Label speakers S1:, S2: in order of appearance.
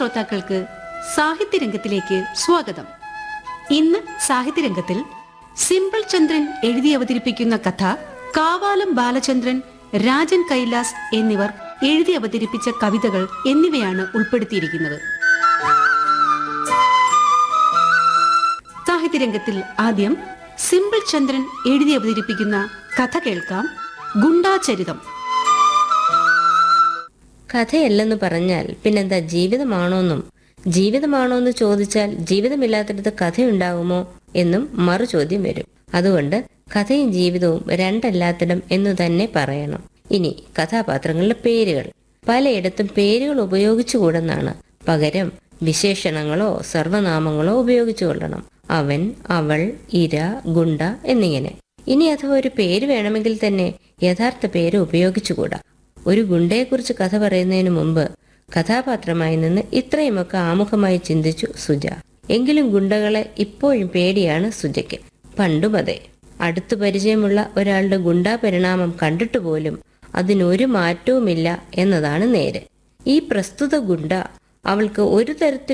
S1: ശ്രോതാക്കൾക്ക് സാഹിത്യരംഗത്തിലേക്ക് സ്വാഗതം ഇന്ന് സാഹിത്യരംഗത്തിൽ സിമ്പിൾ ചന്ദ്രൻ എഴുതി അവതരിപ്പിക്കുന്ന കഥ കാവാലം ബാലചന്ദ്രൻ രാജൻ കൈലാസ് എന്നിവർ എഴുതി അവതരിപ്പിച്ച കവിതകൾ എന്നിവയാണ് ഉൾപ്പെടുത്തിയിരിക്കുന്നത് സാഹിത്യരംഗത്തിൽ ആദ്യം സിമ്പിൾ ചന്ദ്രൻ എഴുതി അവതരിപ്പിക്കുന്ന കഥ കേൾക്കാം ഗുണ്ടാചരിതം
S2: കഥയല്ലെന്ന് പറഞ്ഞാൽ പിന്നെന്താ ജീവിതമാണോന്നും ജീവിതമാണോന്ന് ചോദിച്ചാൽ ജീവിതമില്ലാത്തിടത്ത് കഥയുണ്ടാകുമോ എന്നും മറു ചോദ്യം വരും അതുകൊണ്ട് കഥയും ജീവിതവും രണ്ടല്ലാത്തിടം എന്നു തന്നെ പറയണം ഇനി കഥാപാത്രങ്ങളുടെ പേരുകൾ പലയിടത്തും പേരുകൾ ഉപയോഗിച്ചുകൂടെന്നാണ് പകരം വിശേഷണങ്ങളോ സർവനാമങ്ങളോ ഉപയോഗിച്ചു കൊള്ളണം അവൻ അവൾ ഇര ഗുണ്ട എന്നിങ്ങനെ ഇനി അഥവാ ഒരു പേര് വേണമെങ്കിൽ തന്നെ യഥാർത്ഥ പേര് ഉപയോഗിച്ചുകൂടാ ഒരു ഗുണ്ടയെക്കുറിച്ച് കഥ പറയുന്നതിന് മുമ്പ് കഥാപാത്രമായി നിന്ന് ഇത്രയുമൊക്കെ ആമുഖമായി ചിന്തിച്ചു സുജ എങ്കിലും ഗുണ്ടകളെ ഇപ്പോഴും പേടിയാണ് സുജയ്ക്ക് പണ്ടും അതെ അടുത്തു പരിചയമുള്ള ഒരാളുടെ ഗുണ്ടാ പരിണാമം കണ്ടിട്ട് പോലും അതിനൊരു മാറ്റവുമില്ല എന്നതാണ് നേര് ഈ പ്രസ്തുത ഗുണ്ട അവൾക്ക് ഒരു തരത്തിൽ